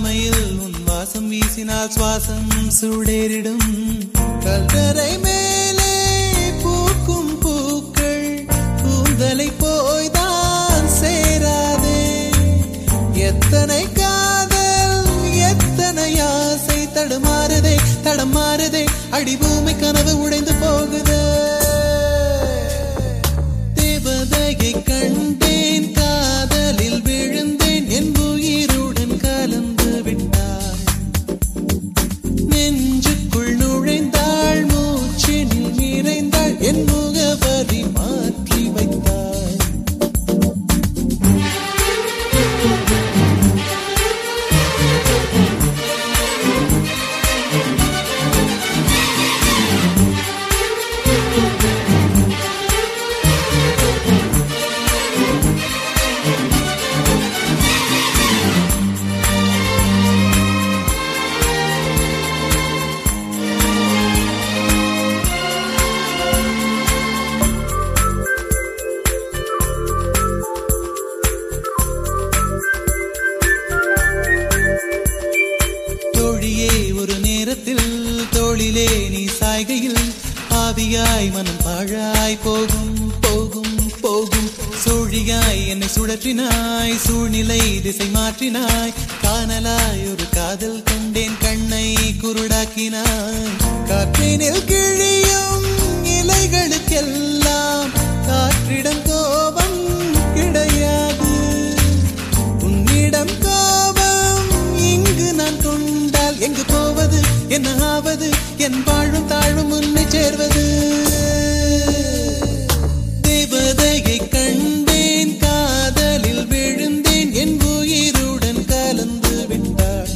இளமையில் உன் வாசம் வீசினால் சுவாசம் சுடேறிடும் கல்லறை மேலே பூக்கும் பூக்கள் கூந்தலை போய்தான் சேராதே எத்தனை காதல் எத்தனை ஆசை தடுமாறுதே தடமாறுதே அடிபூமி கனவு உடைந்து போகுதே தேவதையை கண்டேன் காதலில் விழுந்தேன் என் உயிருடன் கலந்து விட்டாள் நெஞ்சுக்குள் நுழைந்தாள் மூச்சினில் நிறைந்தாள் என் முகவரி மாற்றி வைத்தாள் தோழியே ஒரு நேரத்தில் தோளிலே நீ சாய்கையில் ஆவியாய் மனம் பாழாய் போகும் போகும் போகும் சூழியாய் என்னை சுழற்றினாய் சூழ்நிலை திசை மாற்றினாய் காணலாய் ஒரு காதல் கண்டேன் கண்ணை குருடாக்கினாய் காற்றினில் கிழியும் இலைகளுக்கெல்லாம் காற்றிடம் கோபம் கிடையாது உன்னிடம் கோபம் இங்கு நான் கொண்டால் எங்கு போவது என்ன ஆவது என் வாழும் தாழ்வும் உன்னை சேர்வது தேவதையை கண்டேன் காதலில் விழுந்தேன் என் உயிருடன் கலந்து விட்டாள்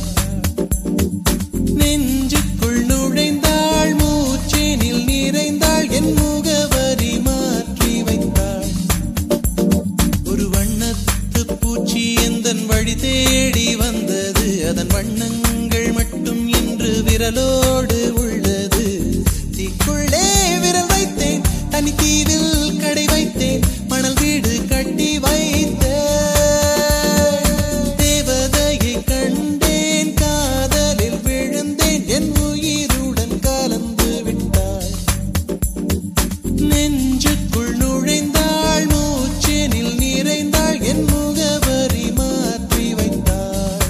நெஞ்சுக்குள் நுழைந்தாள் மூச்சினில் நிறைந்தாள் என் முகவரி மாற்றி வைத்தாள் ஒரு வண்ணத்து பூச்சி எந்தன் வழி தேடி வந்தது அதன் வண்ணங்கள் மட்டும் இன்று விரலோடு உள்ளது தீக்குள்ளே விரல் வைத்தேன் தனி தீவில் கடை வைத்தேன் மணல் வீடு கட்டி வைத்தேன் தேவதையை கண்டேன் காதலில் விழுந்தேன் என் உயிருடன் கலந்து விட்டாள் நெஞ்சுக்குள் நுழைந்தாள் மூச்சினில் நிறைந்தாள் என் முகவரி மாற்றி வைத்தாள்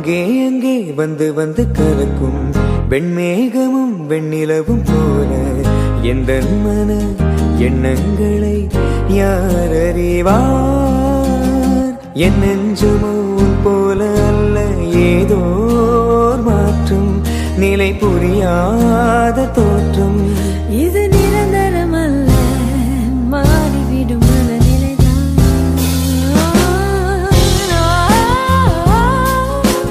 அங்கே அங்கே வந்து வந்து கலக்கும் வெண்மேகமும் வெண்ணிலவும் போல எந்த மன எண்ணங்களை யார் அறிவார் என் நெஞ்சுமோ உன் போல அல்ல ஏதோ ஓர் மாற்றம் நிலை புரியாத தோற்றம் இது நிரந்தரமல்ல மாறிவிடும் மனநிலைதான்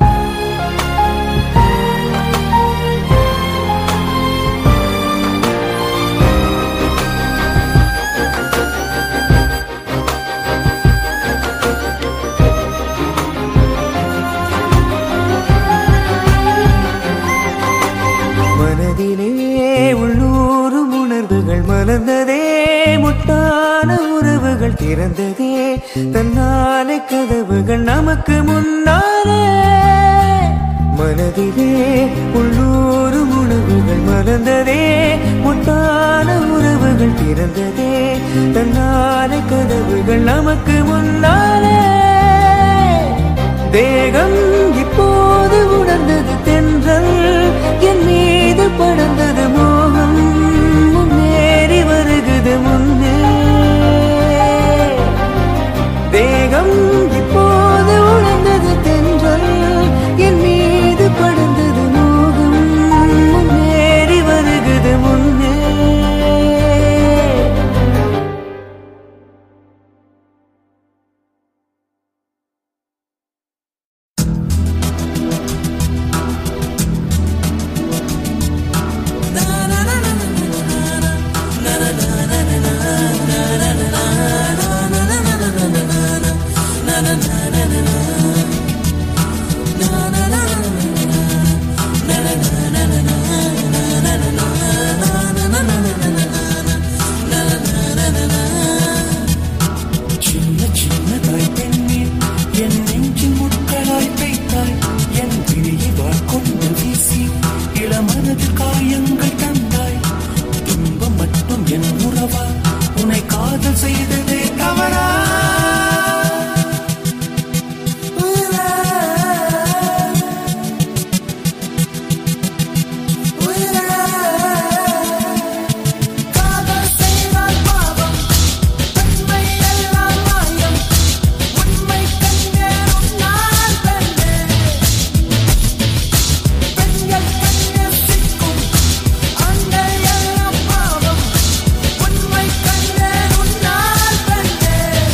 மனதிலே உள்ளூரும் உணர்வுகள் மலர்ந்ததே முட்டான உறவுகள் திறந்ததே தன்னாலே கதவுகள் நமக்கு முன்னாலே மனதிலே உள்ளூரும் உணர்வுகள் மலர்ந்ததே முட்டான உறவுகள் திறந்ததே தன்னாலே கதவுகள் நமக்கு முன்னாலே தேகம் இப்போது உணர்ந்தது தென்றல் என் மீது படர்ந்தது மோகம் முன்னேறி வருகுது முன்னே தேகம் இப்போது உணர்ந்தது தென்றல் என் மீது படர்ந்தது மோகம் முன்னேறி வருகுது முன்னே சின்ன சின்னதாய் பெண்ணேன் என் நெஞ்சின் முட்களாய் தைத்தாய் என் விழியை கொண்டு வீசி இளமனது காயங்கள் தந்தாய் துன்பம் மட்டும் என் உறவா உன்னை காதல் செய்ததே தவறா காதல் செய்தால் பாவம் பெண்மை எல்லாம் மாயம் உண்மை கண்டே உன்னால் பெண்ணே பெண்கள் கண்ணில் சிக்கும் ஆண்கள் எல்லாம் பாவம் உண்மை கண்டே உன்னால் பெண்ணே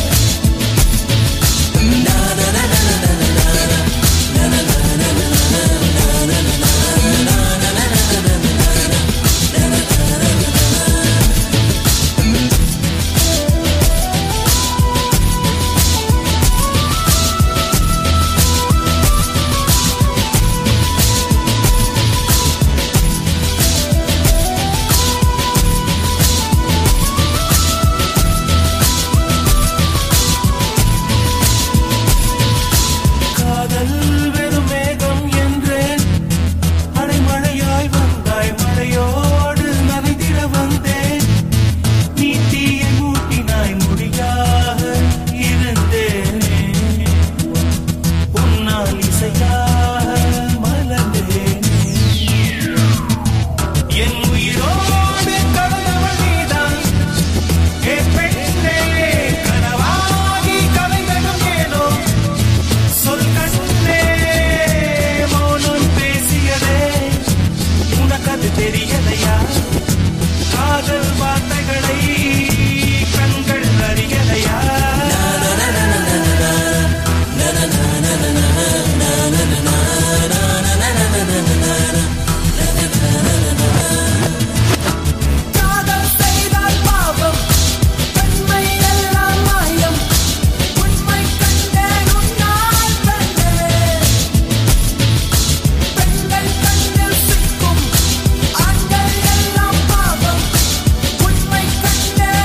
காதல் வெறும் மேகம் என்றேன் அடைமழையாய் வந்தாய் மழையோடு நனைந்திட வந்தேன் நீ தீயை மூட்டினாய் முடியாக இருந்தேனே உன்னால் இசையாக மலர்ந்தேனே என் உயிரோடு கலந்தவள் நீதான் ஏ பெண்ணே கனவாகி கலைந்ததும் ஏனோ சொல் கண்ணே மௌனம் பேசியதே உனக்கது தெரியலையா காதல் வார்த்தைகளை கண்கள் அறியலையா காதல் செய்தால் பாவம் பெண்மை எல்லாம் மாயம் உண்மை கண்டேன் உன்னால் பெண்ணே பெண்கள் கண்ணில் சிக்கும் ஆண்கள் எல்லாம் பாவம் உண்மை கண்டேன்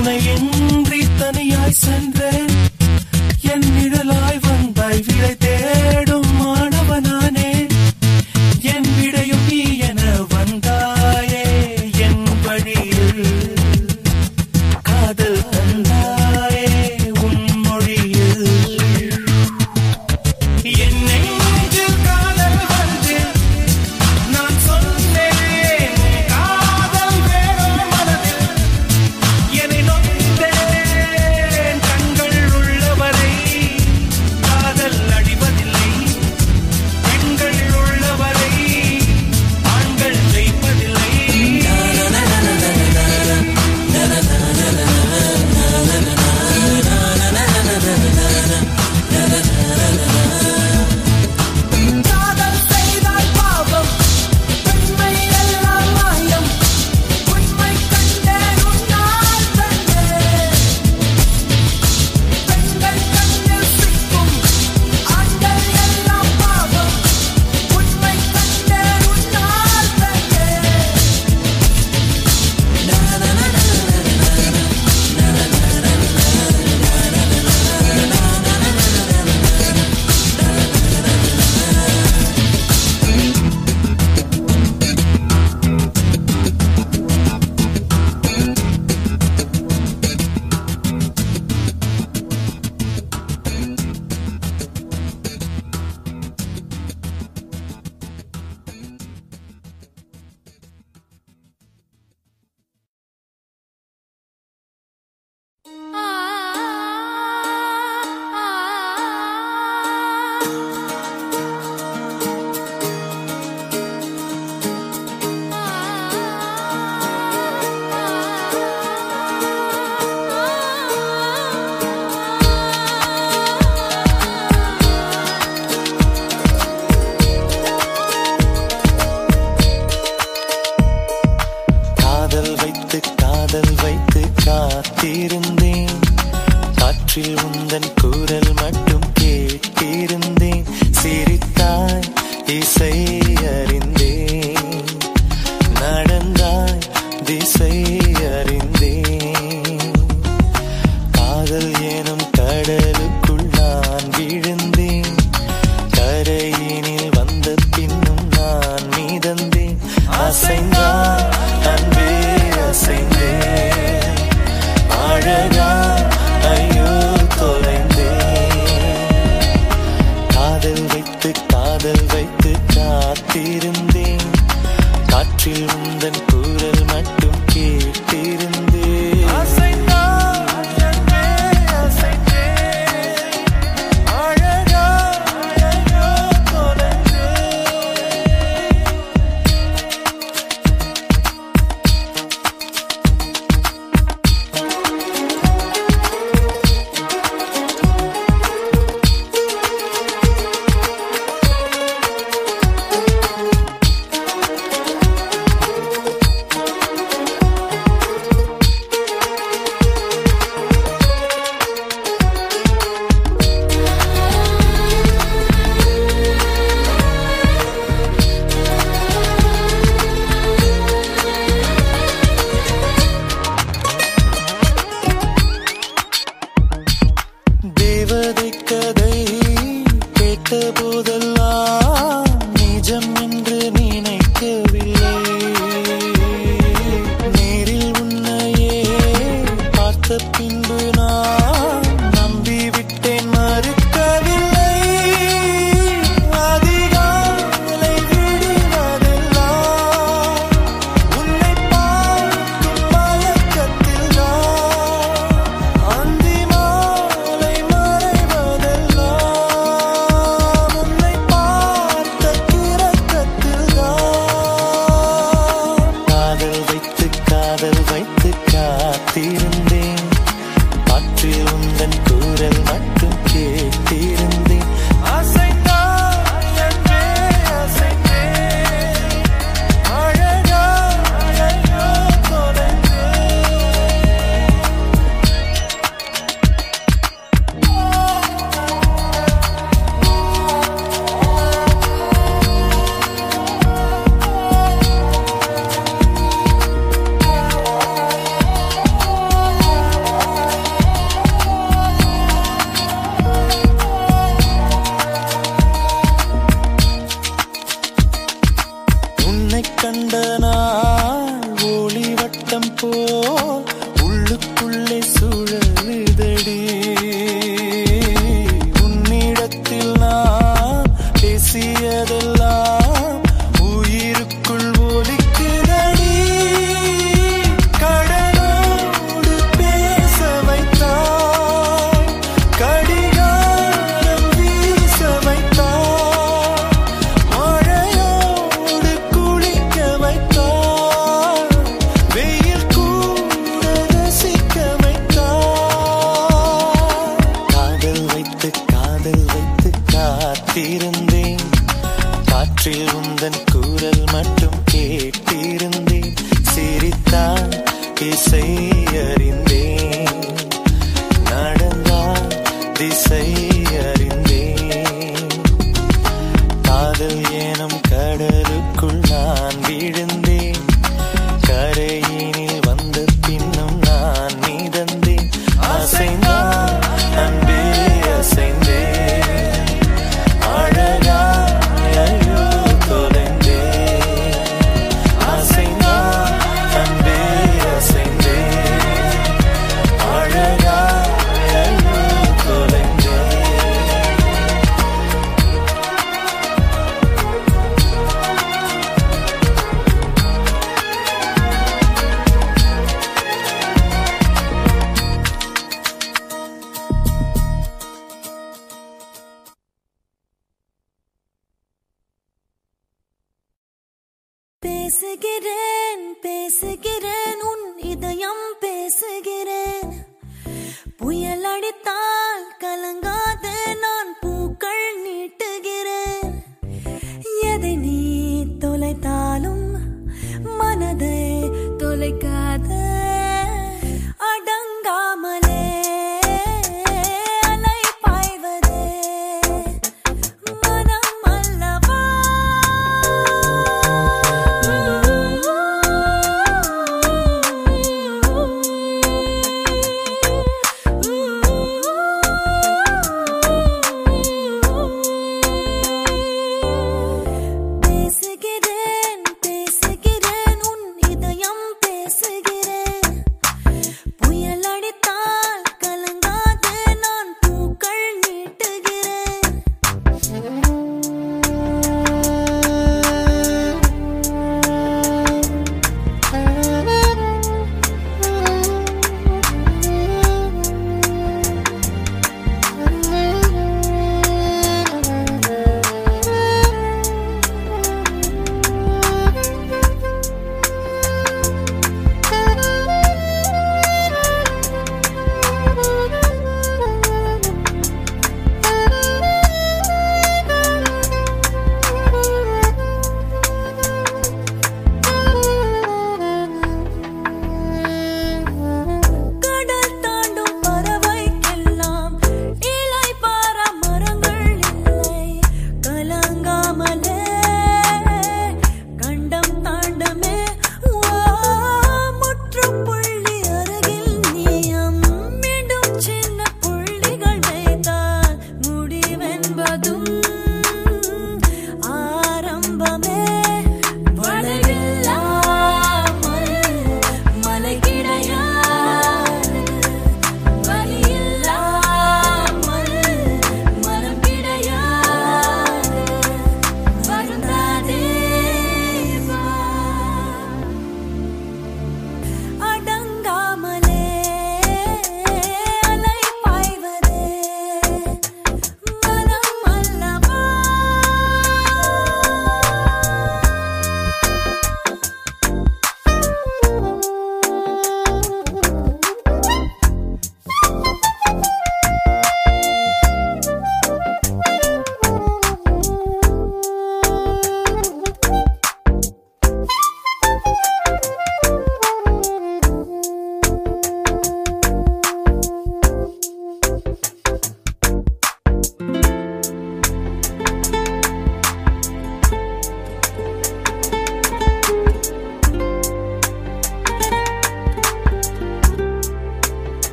துணையின்றி தனியாய் சென்றேன் என் நிழலாய் வந்தாய் விடை தேடும் மாணவனானே என் விடையும் நீ என வந்தாயே என் வழியில் காதல் தந்தாயே உன் மொழியில் என் நெஞ்சில் காதல் வந்து நான் சொன்னேன் காதல் வேணும் மனதில் என்னை நொந்தேன் கண்கள் உள்ளவரை காதல் அடிவதில்லை பெண்கள் உள்ளவரை ஆண்கள் ஜெயிப்பதில்லை காதல் செய்தால் பாவம் பெண்மை எல்லாம் மாயம் உண்மை கண்டேன் உன்னால் கண்டேன் பெண்கள் கண்ணில் சிக்கும் ஆண்கள் எல்லாம் பாவம் உண்மை கண்டேன் உன்னால் கண்டேன் காதல் வைத்து காதல் வைத்து காத்திருந்தேன் காற்றில் உந்தன் குரல் மட்டும் கேட்டிருந்தேன் சிரித்தாய் இசை அறிந்தேன் நடந்தாய் திசை அறிந்தேன் காதல் எனும் கடலுக்குள் நான் விழுந்தேன் கரையினில் வந்த பின்னும் நான் மீதந்தேன் அசைந்தான் அன்பே அசைந்தேன் அழகா ஐயோ தொலைந்தேன் காதல் வைத்து காதல் வைத்து காத்திருந்தேன் காற்றில் உந்தன் குரல் மட்டும் கேட்டிருந்தேன் அழகா ஐயோ தொலைந்தேன் தேவதை கதை கேட்ட போதெல்லாம் நிஜம் என்று நினைக்கவில்லை நேரில் உன்னையே பார்த்த பின்பு நான் நம்பிவிட்டேன் மறுக்கவில்லை அதிகாலை விடுவதெல்லாம் உன்னை பார்க்கும் மயக்கத்தில் நான் அந்தி மாலை மறைவதெல்லாம் உன்னை பார்த்த கிறக்கத்தில் தான் காதல் வைத்து காதல் வைத்து காத்திருந்தேன் காற்றில் உந்தன் குரல் மட்டும் கேட்டிருந்தேன் அசைந்தாய் அன்பே, அசைந்தேன். அழகா, அழகோ தொலைந்தேன். ஆ உள்ளே சுழலுதடி உன்னிடத்தில் நான் பேசியதெல்லாம் உயிருக்குள் ஒலிக்குதடி கடலோடு பேச வைத்தாய் கடிகாரம் வீச வைத்தாய் மழையோடு குளிக்க வைத்தாய் வெயில் கூட ரசிக்க வைத்தாய் காதல் வைத்து காதல் வைத்து காத்திருந்தேன் காற்றில் உந்தன் குரல் மட்டும் கேட்டிருந்தேன் சிரித்தால் இசை அறிந்தேன் நடந்தால் திசை அறிந்தேன் காதல் எனும் கடலுக்குள் நான் விழுந்தேன் கரையினில் வந்த பின்னும் நான் மிதந்தேன் அசைந்தான் அன்பே அசைந்தேன் அழகாய் ஐயோ தொலைந்தேன் அசைந்தான் அன்பே அசைந்தேன் அழகாய் ஐயோ தொலைந்தேன் பேசுகிறேன் பேசுகிறேன் உன் இதயம் பேசுகிறேன் புயல் அடித்தால் கலங்காது நான் பூக்கள் நீட்டுகிறேன் எதை நீ தொலைத்தாலும் மனதை தொலைக்காத அடங்காமலே அலை பாய்வதே மனம் அல்லவா Ooh.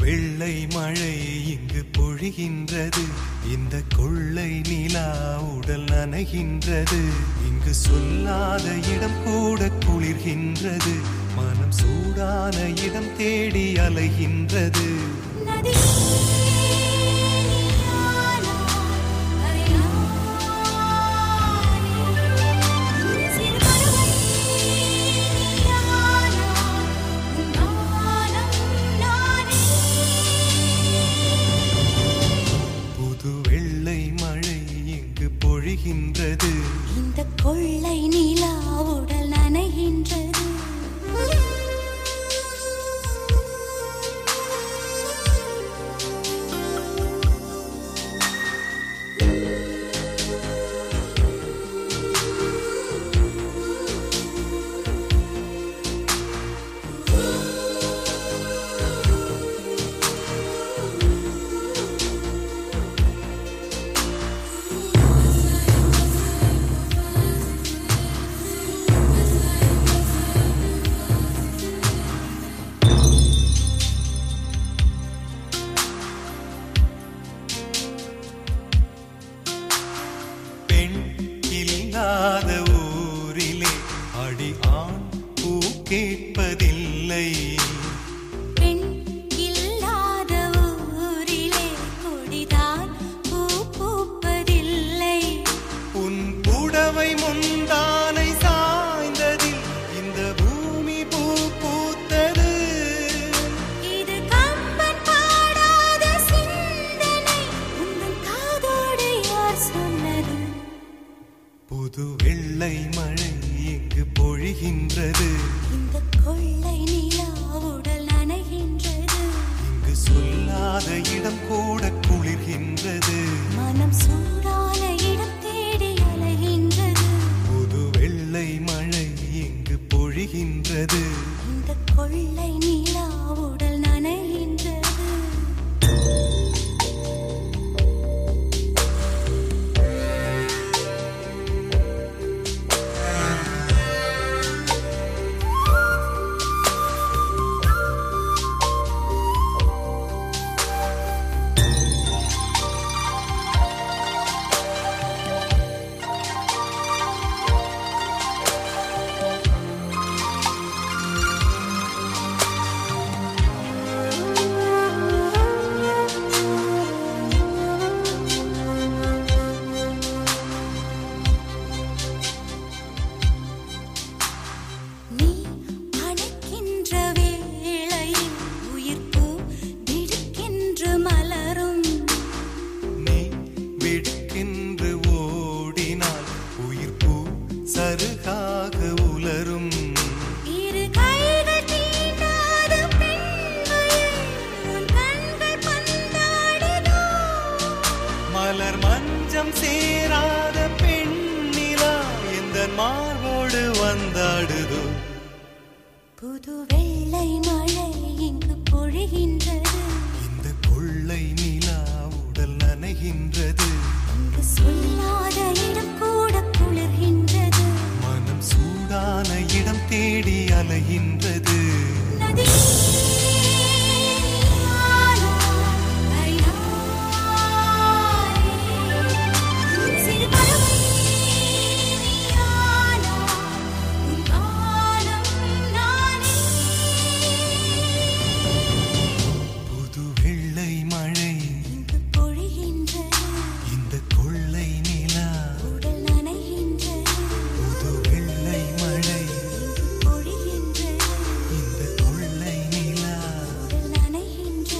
வெள்ளை மழை இங்கு பொழிகின்றது இந்த கொள்ளை நிலா உடல் நனைகின்றது இங்கு சொல்லாத இடம் கூட குளிர்கின்றது மனம் சூடான இடம் தேடி அலைகின்றது புது வெள்ளை மழை இங்கு பொழிகின்றது இந்த கொள்ளை நிலா உடல் நனைகின்றது பெண் இல்லாத ஊரிலே அடி ஆண் பூ கேட்பதில்லை பெண் இல்லாத ஊரிலே கொடிதான் பூ பூப்பதில்லை உன் புடவை முந்தானை சாய்ந்ததில் இந்த பூமி பூ பூத்தது இது கம்பன் பாடாத சிந்தனை உங்கள் காதோடு யார் சொன்னது புது வெள்ளை மழை இங்கு பொழிகின்றது இந்த கொள்ளை நிலா உடல் நனைகின்றது இங்கு சொல்லாத இடம் கூட குளிர்கின்றது மனம் சூடான இடம் தேடி அலைகின்றது புது வெள்ளை மழை இங்கு பொழிகின்றது இந்த கொள்ளை நிலா உடல் நனைகின்றது நீ அணைக்கின்ற வேளையில் உயிர் பூ திடுக்கென்று மலரும் நீ விடுக்கென்று ஓடினால் உயிர் பூ சருகாக உலரும் இரு கைகள் தீண்டாத பெண்மையில் உன் கண்கள் பந்தாடுதோ மலர் மஞ்சம் சேராத பெண்ணிலா எந்த மார்போடு வந்தாடுதோ புது வெள்ளை மழை இங்கு பொழிகின்றது இந்த கொள்ளை நிலா உடல் நனைகின்றது இங்கு சொல்லாத இடம் கூட குளிர்கின்றது மனம் சூடான இடம் தேடி அலைகின்றது நதி சிறு பறவை நீயானா உன் ஆலம் நானே புது வெள்ளை மழை இங்கு பொழிகின்றது இந்த கொள்ளை நிலா உடல் நனைகின்றது புது வெள்ளை மழை இங்கு பொழிகின்றது இந்த கொள்ளை நிலா உடல் நனைகின்றது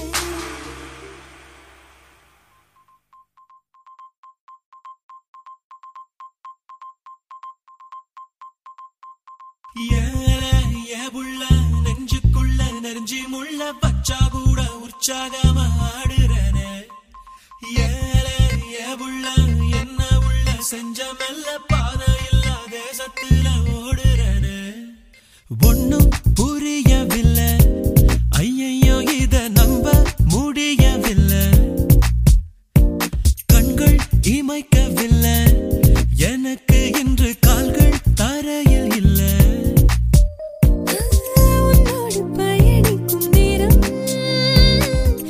ஏல ஏபுள்ள நெஞ்சுக்குள்ள நெறிஞ்சி முள்ள பச்சா கூட உற்சாகமா ஆடுறனே ஏல ஏபுள்ள என்ன உள்ள செஞ்ச மெல்ல பாதை இல்ல தேசத்துல ஓடுறனே ஒண்ணும் புரியவில்லை ஐயையோ இத நம்ப முடியவில்லை கண்கள் இமைக்கவில்லை எனக்கு இன்று கால்கள் தரையில் இல்லை உன்னோடு பயணிக்கும் நேரம்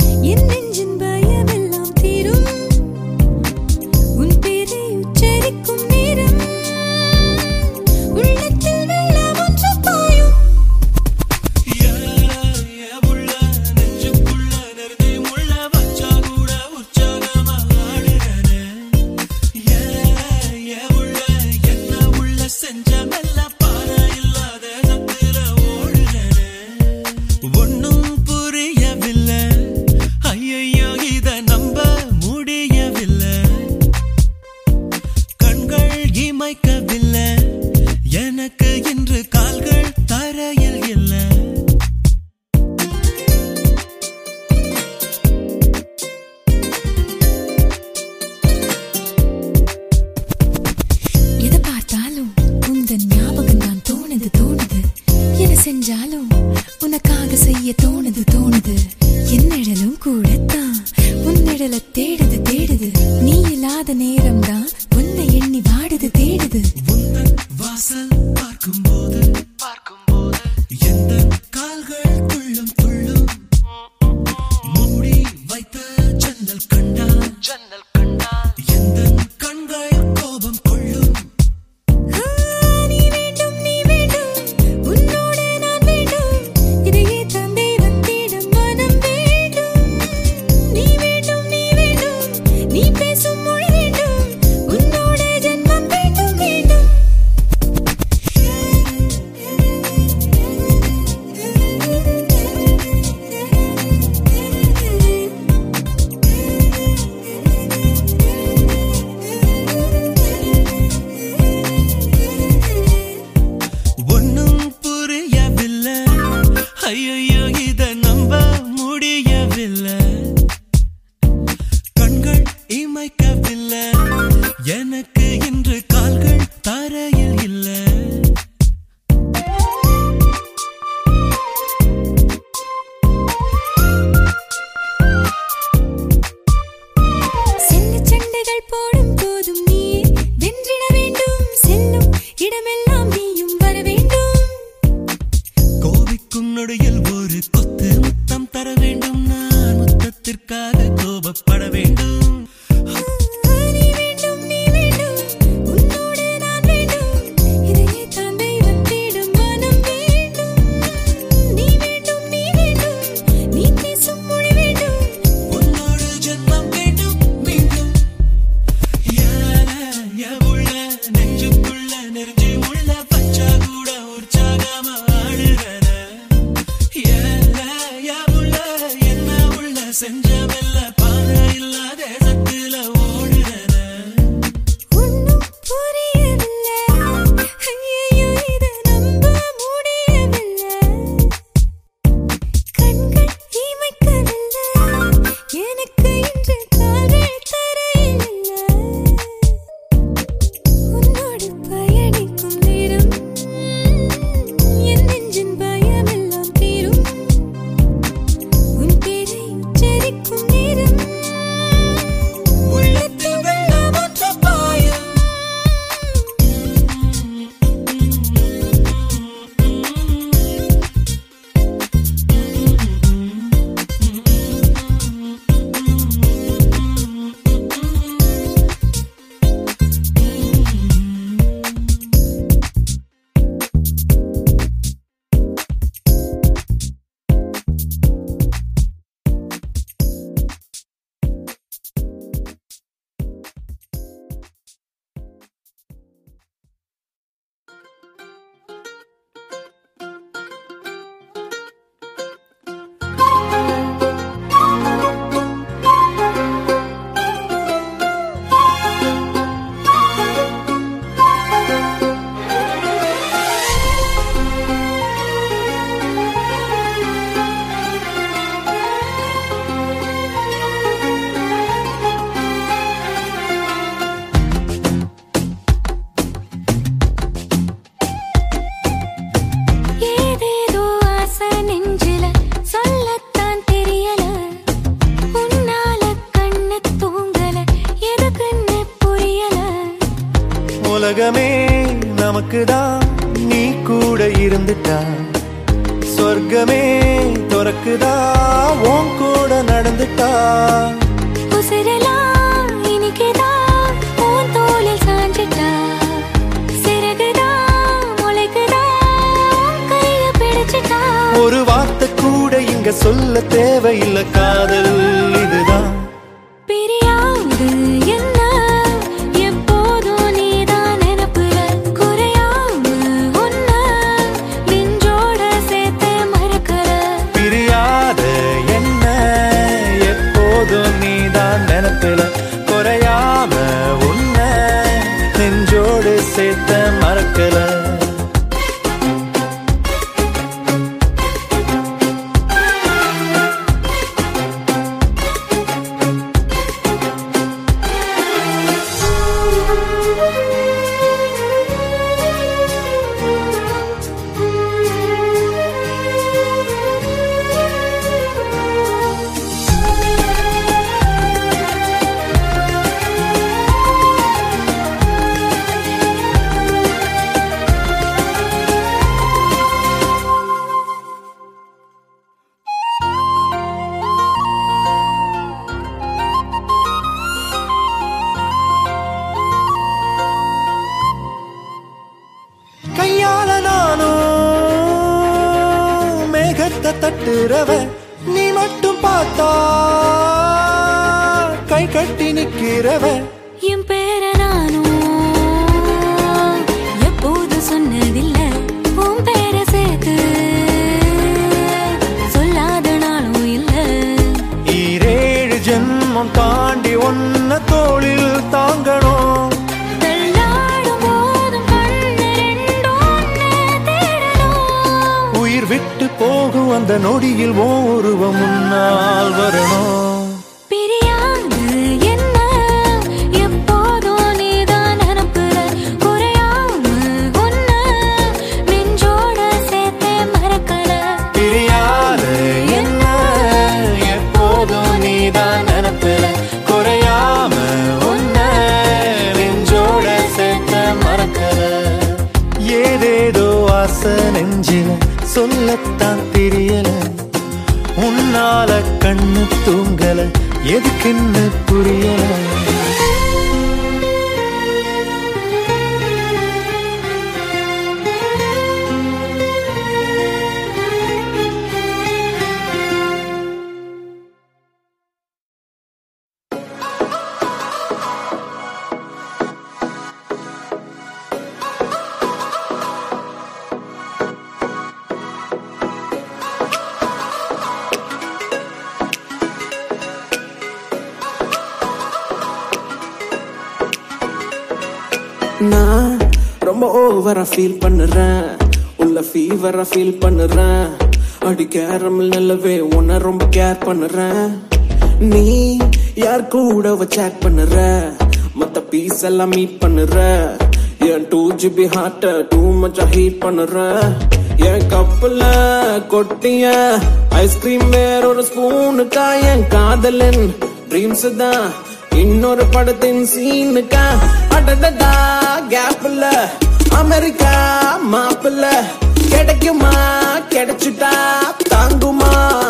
இமைக்கவில்லை கண்கள் இமைக்கவில்லை எனக்கு இன்று கால்கள் தரையில் இல்லை செல்ல சண்டைகள் போடும் போதும் நீயே வென்றிட வேண்டும் செல்லும் இடமெல்லாம் நீயும் வர வேண்டும் கோபிக்கும் நொடியில் ஒரு கொத்து முத்தம் தர வேண்டும் நான் முத்தத்திற்காக கோபப்பட வேண்டும் நீ வேண்டும் நீ வேண்டும் உன்னோடு நான் வேண்டும் இதையே தான் தெய்வம் தேடும் மனம் வேண்டும் நீ வேண்டும் நீ வேண்டும் நீ பேசும் மொழி வேண்டும் உன்னோடு ஜென்மம் வேண்டும் மீண்டும் ஏல, எவுள்ள, நெஞ்சுக்குள்ள நெருஞ்சி உள்ள பச்சா கூட உற்சாகமா ஆடுறன. ஏல, எவுள்ள, என்ன உள்ள செஞ்சமெல்ல பாறை இல்ல தேசத்துல ஓடுறன ஒன்னும் புரியவில்லை ஐயையோ இதை நம்ப முடியவில்லை கண்கள் இமைக்கவில்லை எனக்கு இன்று கால்கள் தரையில் இல்லை உன்னோடு பயணிக்கும் நேரம் என் நெஞ்சின் பயமெல்லாம் தீரும் உன் பேரை உச்சரிக்கும் நேரம் உள்ளத்தில் வெள்ளம் ஒன்று பாயும் ஏதேதோ ஆசை நெஞ்சில சொல்லத்தான் தெரியல உன்னால கண்ணு தூங்கல எதுக்குன்னு புரியல உலகமே நமக்குதான் நீ கூட இருந்துட்டா சொர்க்கமே துறக்குதா உன் கூட நடந்துட்டா உசிரெல்லாம் இனிக்குதான் உன் தோளில் சாஞ்சிட்டா சிறகுதான் முளைக்குதா கைய பிடிச்சிட்டா ஒரு வார்த்தை கூட இங்க சொல்ல தேவையில்லை காதல் இதுதான் பிரியாது என்ன எப்போதும் நீதான் நினப்புல குறையாம உன்ன நெஞ்சோட சேர்த்து மறக்கல பிரியாத என்ன எப்போதும் நீதான் நினைப்பில குறையாம உன்னை நெஞ்சோடு சேர்த்த மறக்கல கையால நானும் மேகத்தை தட்டுறவ நீ மட்டும் பார்த்தா கை கட்டி நிக்கிறவ என் பேர நானும் எப்போது சொன்னதில்ல உன் பேர சேர்த்து சொல்லாத நாளும் இல்ல ஈரேழு ஜென்மம் தாண்டி ஒன்ன தோளில் தாங்கணும் தள்ளாடும் போதும் கண்ணு ரெண்டும் உன்னை தேடணும் உயிர் விட்டு போகும் அந்த அந்த நொடியில் ஓ உருவம் முன்னால் வரணும் பிரியாது என்ன எப்போதும் நீதான் நினப்புல குறையாம ஒன்ன நெஞ்சோட சேர்த்தே மறக்கல பிரியாத என்ன எப்போதும் நீதான் நினப்புல குறையாம உன்ன நெஞ்சோட சேர்த்த மறக்கல ஏதேதோ ஆசை நெஞ்சில சொல்லத்தான் தெரியல உன்னால கண்ணு தூங்கல எதுக்குன்னு புரியல நான் ரொம்ப ஓவரா ஃபீல் பண்ணுறேன் உள்ள ஃபீவரா ஃபீல் பண்ணுறேன் அடி கேரமல் நல்லவே உன்னை ரொம்ப கேர் பண்ணுறேன் நீ யார் கூட சேட் பண்ணுற மத்த பீஸ் எல்லாம் மீட் பண்ணுற என் டூ ஜிபி ஹார்ட்ட டூ மச்சா ஹீட் பண்ணுற என் கப்பல கொட்டிய ஐஸ்கிரீம் வேற ஒரு ஸ்பூனுக்கா என் காதலன் ட்ரீம்ஸ் தான் இன்னொரு படத்தின் சீனுக்கா அடடடா கேப்ல அமெரிக்கா மாப்பிள்ள கிடைக்குமா கிடைச்சுட்டா தாங்குமா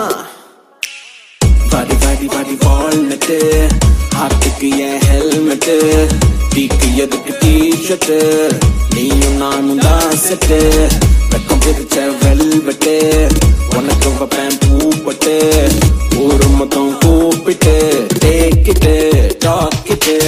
வாடி வாடி வாடி வால்நட்டு ஹார்ட்டுக்கு என் ஹெல்மெட்டு டீக்கு எதுக்கு டீஷர்ட்டு நீயும் நானும் தான் செட்டு வெக்கம் பிரிச்ச வெல்வெட்டு உனக்கு வைப்பேன் பூப்பட்டு ஊரு மொத்தம் கூப்பிட்டு டேக்கிட்டு டாக்கிட்டு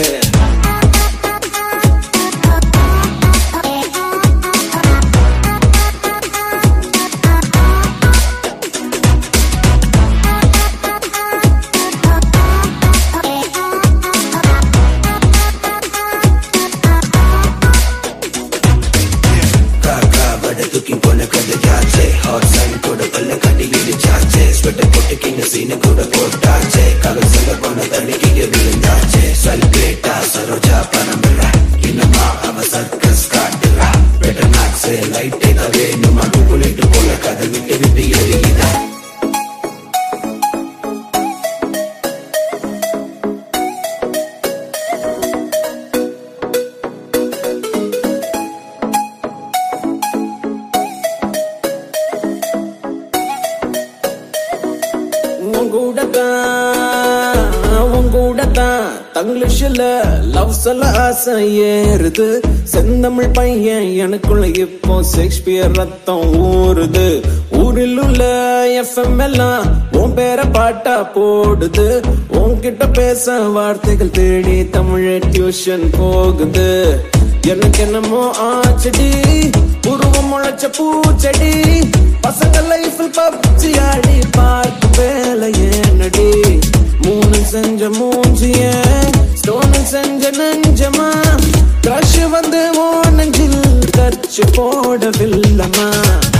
உன் கூட தான் உன் கூட தான் தங்கிலீஷ்ல லவ் சொல்ல ஆசை ஏறுது செந்தமிழ் பையன் எனக்குள்ள இப்போ ஷேக்ஸ்பியர் ரத்தம் ஊறுது ஊரில் உள்ள எஃப்எம் எல்லாம் உன் பேர பாட்டா போடுது உன்கிட்ட பேச வார்த்தைகள் தேடி தமிழ் டியூஷன் போகுது எனக்கு என்னமோ ஆச்சடி உருவம் முளைச்ச பூச்செடி பசங்க லைஃபில் பப்ஜி ஆடி பார்க்கும் வேலை ஏனடி மூணு செஞ்ச மூஞ்சிய ஸ்டோனு செஞ்ச நெஞ்சமா கிரஷ் வந்து ஓ நெஞ்சில் கச்சு போடவில்லமா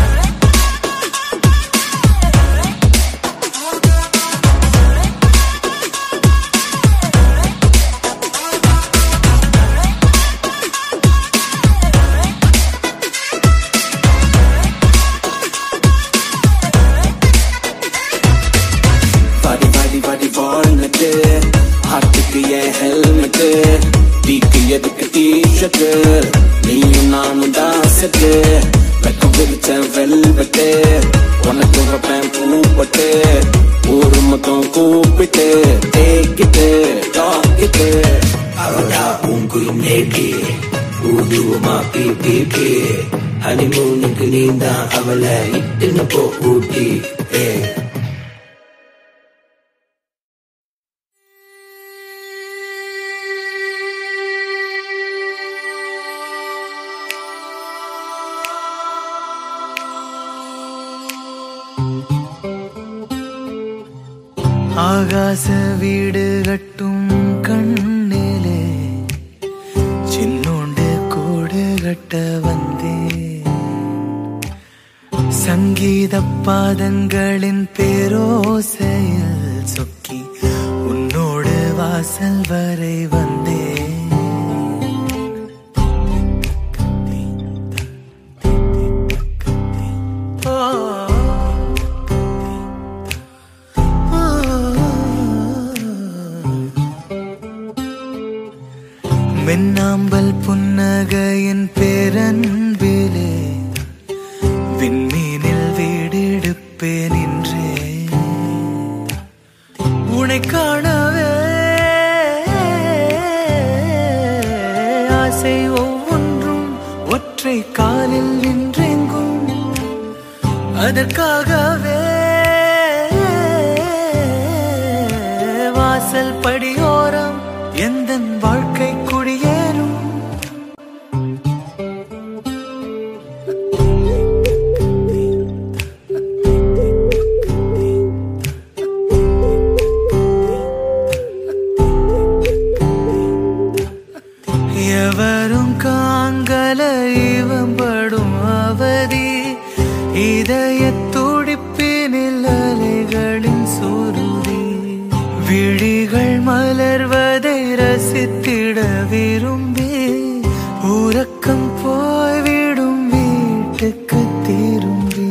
வாடி வாடி வாடி வால்நட்டு ஹார்ட்டுக்கு என் ஹெல்மெட்டு டீக்கு எதுக்கு டீஷர்ட்டு நீயும் நானும் தான் செட்டு வெக்கம் விரிச்ச வெல்வெட்டு உனக்கு வைப்பேன் பூப்பட்டு ஊரு மொத்தம் கூப்பிட்டு டேக்கிட்டு டாக்கிட்டு அவளா உங்குயும் நேட்டி ஊதுவமா பீ பீ பீ ஹனிமூனுக்கு நீந்தான் அவளை இட்டுன்னு போ ஊட்டி ஏ ஆகாச வீடு கட்டும் கண்ணிலே சின்னோண்டு கூடு கட்ட வந்தேன் சங்கீத பாதங்களின் பேரோசையில் சொக்கி உன்னோடு வாசல் வரை வந்தேன் மென்னாம்பல் புன்னகையின் பேரன்பிலே விண்மீனில் வீடெடுப்பேன் என்றே உனை காணவே ஆசை ஒவ்வொன்றும் ஒற்றை காலில் நின்றெங்கும் அதற்காகவே வாசல் படியோரம் எந்த வாழ்க்கை குடியேறும் எவரும் காங்கல இவம்படும் அவதி இதய துடிப்பினில் அலைகளின் சுருதி விழிகள் மலர்வதை ரசித்திட விரும்பி உறக்கம் போய்விடும் வீட்டுக்கு திரும்பி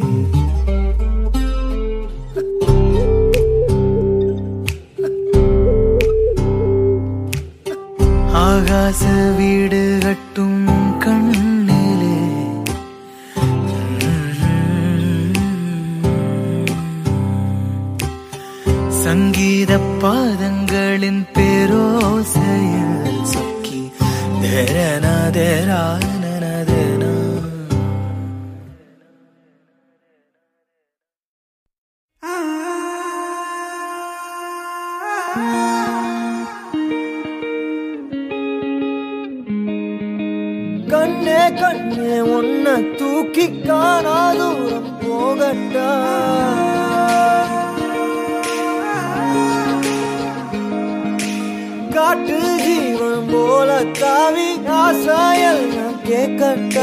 ஆகாச வீடு கட்டும் கண்ணிலே சங்கீத பாதங்களின் பேரோசையில் சொக்கி தேரனா தேரான தேனா கண்ணே கண்ணே உன்னை தூக்கி காணா தூரம் போகட்டா காட்டு ஜீவன் போல தாவி ஆசாயல் நான் கேட்கட்டா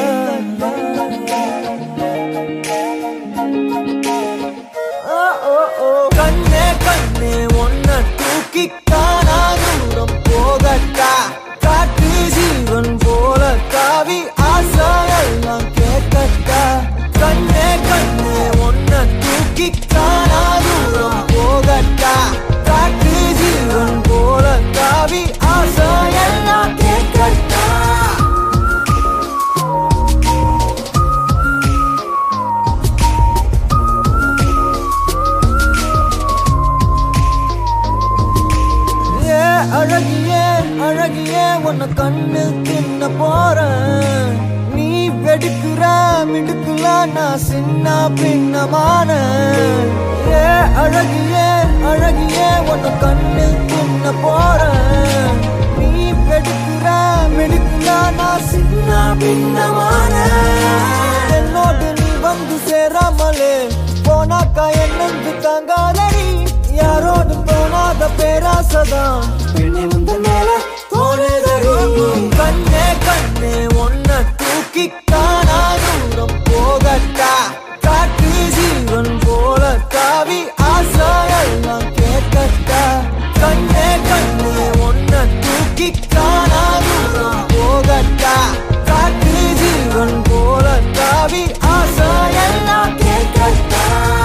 ஓ, ஓ, ஓ. கண்ணே கண்ணே உன்னை தூக்கி காணா தூரம் போகட்டா காட்டு ஜீவன் போல தாவி ஆசாயெல்லாம் கேட்கட்டா கண்ணே கண்ணே உன்னை தூக்கி காணா தூரம் போகட்டா காட்டு ஜீவன் போல தாவி ஆசாயெல்லாம் கேட்கட்டா ஏ அழகியே அழகியே உன்னை கண்ணு தின்ன போறேன் நீ வெடுக்குற மிடுக்குல நான் சின்ன பின்னமான ஏ அழகியே அழகியே உன்னை கண்ணு தின்ன போறேன் நீ வெடுக்குற மிடுக்குல நான் சின்ன பின்னமான என்னோடு நீ வந்து சேராமலே போனாக்கா என்னந்து தாங்காதடி யாரோடு போனாத பேராசதான் பெண்ணை முந்த மேல தோணுதடி கண்ணே கண்ணே ஒன்ன தூக்கி காணா தூரம் போகட்டா காட்டு ஜீவன் போல தாவி ஆசாயெல்லாம் கேட்கட்டா கண்ணே கண்ணே ஒன்ன தூக்கி காணா தூரம் போகட்டா காட்டு ஜீவன் போல தாவி ஆசாயெல்லாம் கேட்கட்டா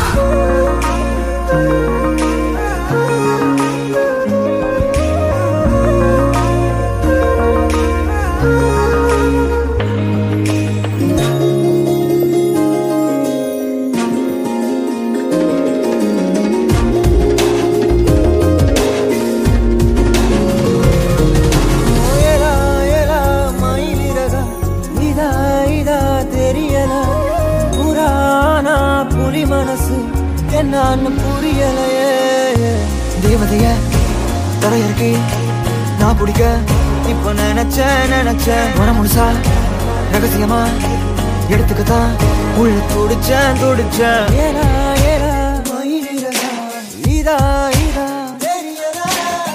ஏலா ஏலா மயிலிறகா இதா இதா தெரியல புராணா புலி மனசு என்னன்னு புரியலையே தேவதைய தரையிறக்கி நான் பிடிக்க இப்ப நினைச்ச நினைச்ச மனம் முழுசா ரகசியமா எடுத்துக்கத்தான் உள்ள துடிச்சேன் துடிச்சேன் ஏலா ஏலா மயிலிறகா இதா இதா தெரியல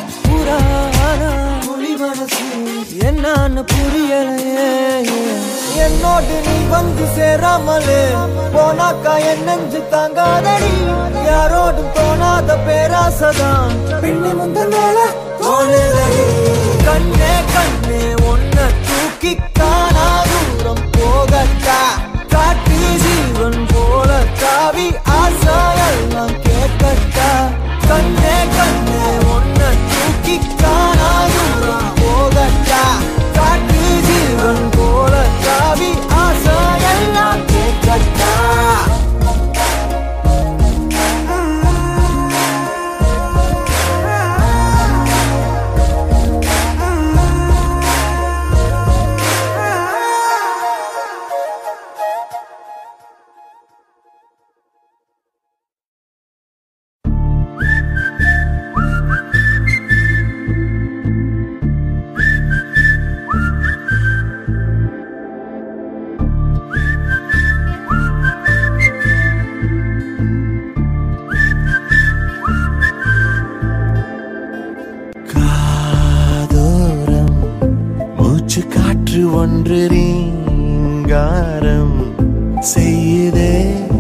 புராணா புலி மனசு என்னன்னு புரியலையே என்னோடு நீ வந்து சேராமலே போனாக்கா என் நெஞ்சு தாங்காதடி யாரோடும் தோணாத பேராசதான் பெண்ணு முந்த மேல தோணுதடி கண்ணே கண்ணே ஒன்ன தூக்கி காணா தூரம் போகட்டா காட்டி ஜீவன் போல காவி ஆசாயெல்லாம் கேட்கட்டா கண்ணே கண்ணே ஒன்ன தூக்கி காணா தூரம் போகட்டா காட்டி ஜீவன் போல காவி ஆசாயெல்லாம் கேட்கட்டா காதோரம் மூச்சு காற்று ஒன்று ரீங்காரம் செய்யுதே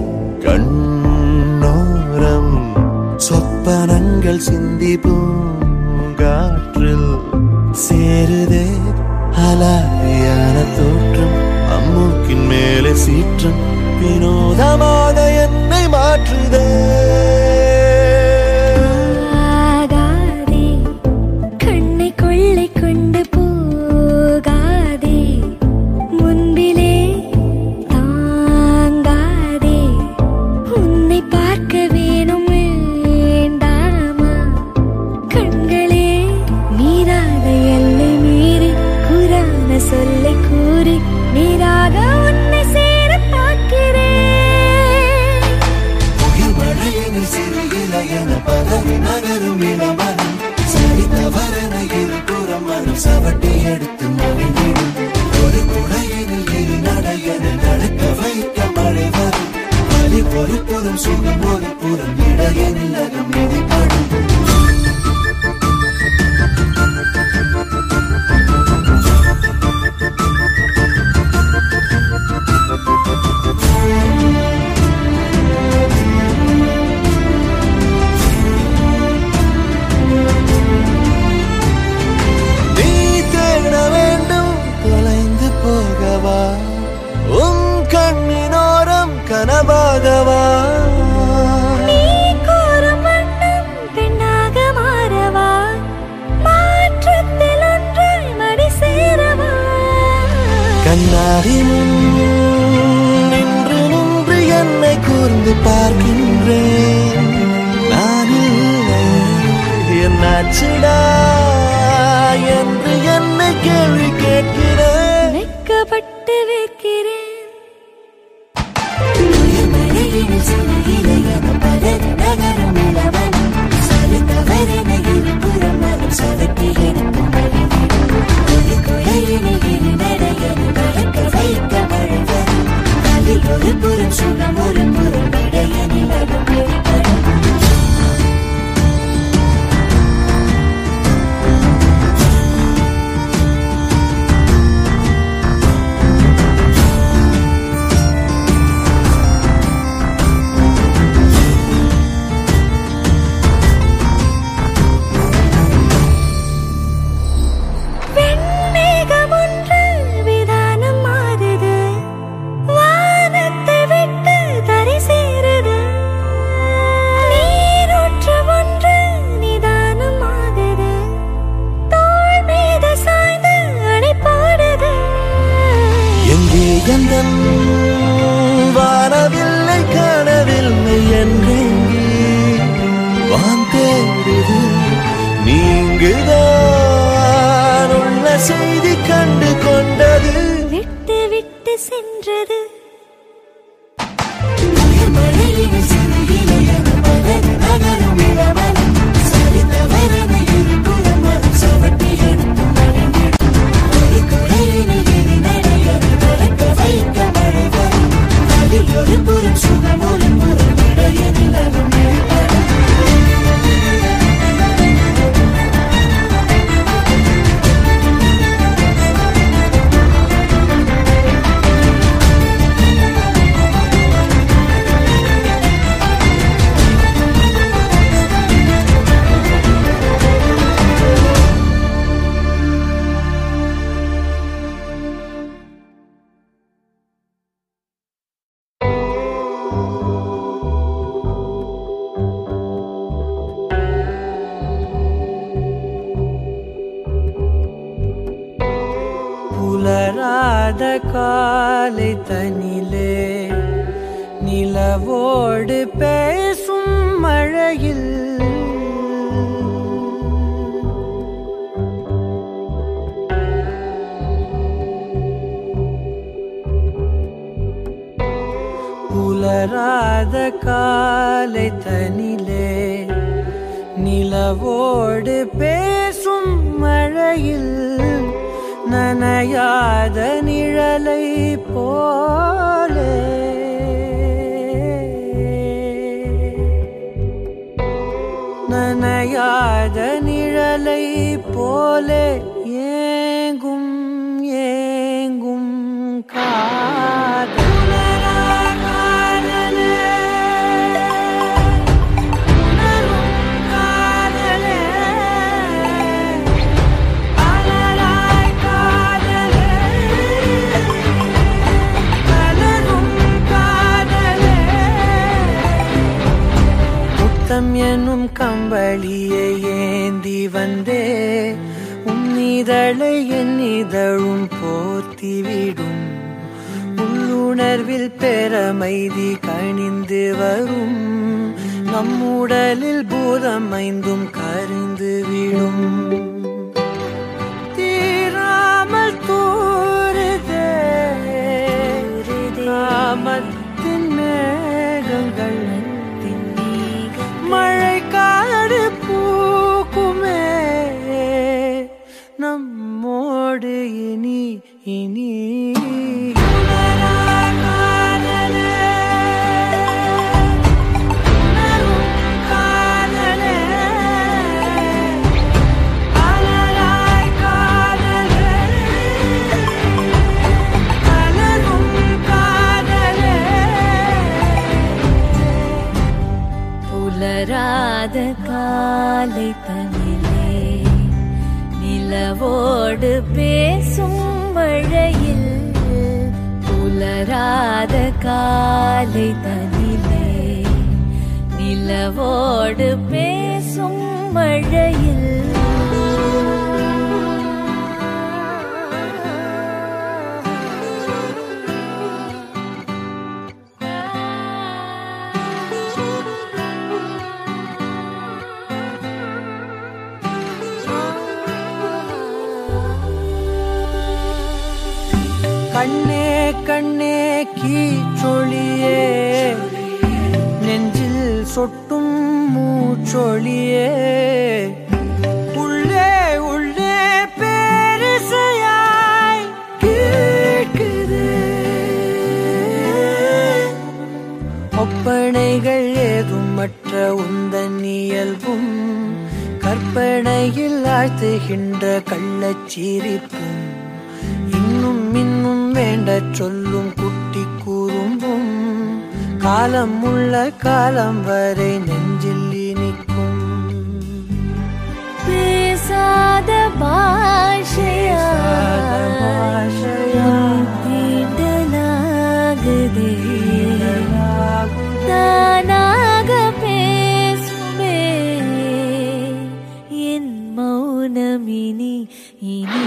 கண்ணோரம் சொப்பனங்கள் சிந்தி பூங்காற்றில் சேருதே அலாதியான தோற்றம் அம்மூக்கின் மேலே சீற்றம் வினோதமாக என்னை மாற்றுதே ஆகாதே கண்ணை கொள்ளை கொண்டு போகாதே முன்பிலே தாங்காதே உன்னை பார்க்க வேணும் வேண்டாமா கண்களே மீறாத எல்லை மீறி கூறான சொல்லை கூறி நீராக உன்னை சேர பார்க்கிறேன் மழையினில் சிறு இலையென பதவி நகரும் இளமனம் சரி தவறென இருபுறம் மனம் சவட்டி எடுத்து மொழிவிடும் ஒரு குடையினில் இரு நடையென நடக்க வைக்க மழை வரும் வலி ஒரு புறம் சுகம் ஒரு புறம் இடையனில் அகம் மிதிப்படும் நீ தேட வேண்டும் தொலைந்து போகவா உன் கண்ணினோரம் கனவாகவா நீ கூறும் வண்ணம் பெண்ணாக மாறவா மாற்றத்தில் ஒன்றாய் மடி சேரவா கண்ணாடி முன் நின்று நின்று என்னை கூர்ந்து பார்க்கின்றேன் நான் இல்லை என்னாச்சுடா என்று என்னை கேள்வி கேட்கிறேன் வெட்கப்பட்டு வைக்கிறேன் ஒரு புறம் சுகம் ஒரு புறம் இடையனில் அகம் வெளிப்படும் வெண்மேகம் ஒன்று விதானம் மாறுது வானத்தை விட்டு தரை சேருது நீரூற்று ஒன்று நிதானம் ஆகுது தோள் மீது சாய்ந்து அணை போடுது எங்கே எந்த வானவில்லை காணவில்லை என்றெங்கே வான் தேடுது நீங்குதான் உள்ள செய்தி கண்டு கொண்டது விட்டு விட்டு சென்றது மழையினில் சிறு இலையன பதறி நகரும் இளமனம் சரித்தவறன இருபுறம் மனம் சவட்டி எடுத்து மறைந்திடும் ஒரு குடையினில் இரு நடையன நடக்க வைக்க மழை வரும் அதில் ஒரு புறம் சுகம் ஒரு புறம் இடையனில் அகம் வெளிப்படும் ஆ புலராத காலை தனிலே நிலவோடு பேசும் மழையில் புலராத காலை தனிலே நிலவோடு பேசும் மழையில் நனையாத நிழலை போலே நனையாத நிழலை போலே ஏங்கும் ஏங்கும் முத்தம் எனும் கம்பளியை ஏந்தி வந்தே உன்னிதழை என் இதழும் போர்த்திவிடும் உள்ளுணர்வில் பெறமைதி கணிந்து வரும் நம் உடலில் பூதம் ஐந்தும் கரிந்து விடும் தீராமல் தூருதே காமத்தின் மேகங்கள் மழை காடு பூக்குமே நம்மோடு இனி இனி புலராத காலை தனிலே நிலவோடு பேசும் மழையில் புலராத காலை தனிலே நிலவோடு பேசும் மழையில் கண்ணே கண்ணே கீச்சொழியே நெஞ்சில் சொட்டும் மூச்சொழியே உள்ளே உள்ளே பேரிசையாய் கேட்குது ஒப்பனைகள் ஏதும் மற்ற உந்தன் இயல்பும் கற்பனையில் ஆழ்த்துகின்ற கள்ளச்சிரிப்பும் இன்னும் இன்னும் வேண்ட சொல்லும் குட்டி கூறும்பும் காலம் உள்ள காலம் வரை நெஞ்சில் இனிக்கும் பேசாத பாஷையா பேசாத பாஷையா. தீண்டலாகுதே தானாக பேசுமே என் மௌனமினி இனி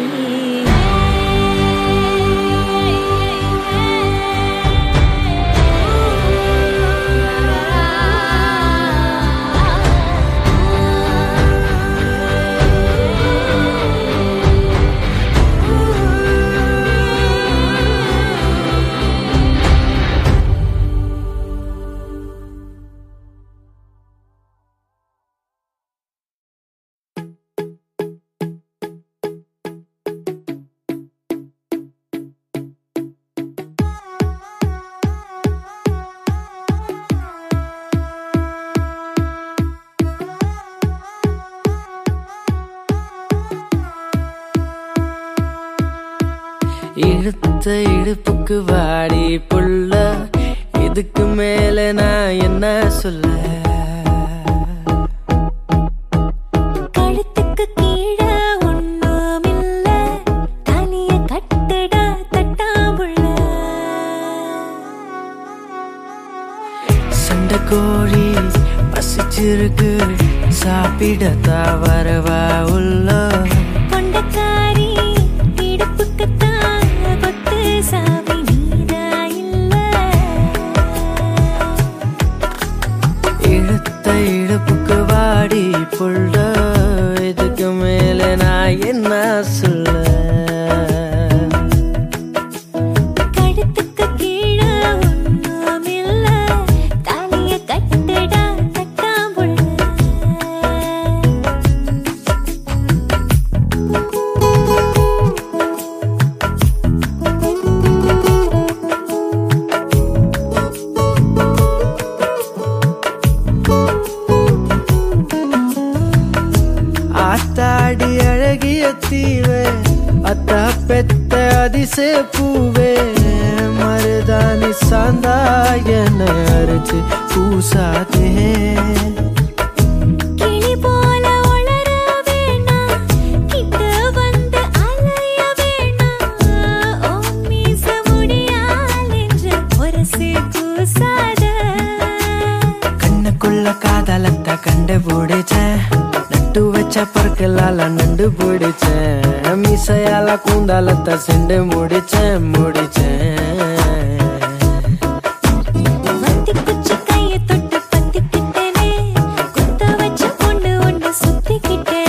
இழுத்த இடுப்புக்கு வாடி புள்ள இதுக்கு மேல நான் என்ன சொல்ல கழுத்துக்கு கீழே ஒண்ணுமில்ல தனிய கட்டுட தட்டாம்புள்ள சண்டை கோழி பசிச்சிருக்கு சாப்பிடத்தான் வரவா உள்ள கொண்டக்காரி இடுப்புக்குத்தான் கொத்த வாடி புள்ள இதுக்கு மேல நான் என்ன சொல்ல கழுத்துக்கு கீழே ஒண்ணுமில்ல தாலிய கட்டுடா தட்டாம்புள்ள ஆத்தாடி அழகிய தீவே அத்தா பெத்த அதிசய பூவே மருதாணி சாந்தா என்ன அரைச்சு பூசாதே கிளி போல ஒளர வேணாம் கிட்ட வந்து அலைய வேணாம் ஓ மீச முடியால் என்று ஒரு கூசாத கண்ணுக்குள்ள காதலத்தை கண்டுபிடிச்சேன் நட்டு வச்ச பற்களால நண்டு பிடிச்சேன் மீசையால கூந்தாலத்தை செண்டு முடிச்சேன் முடிச்சேன் வத்தி குச்சி கைய தொட்டு பத்திக்கிட்டேனே குத்த வச்ச பொண்ணு ஒண்ணு சுத்திக்கிட்டேனே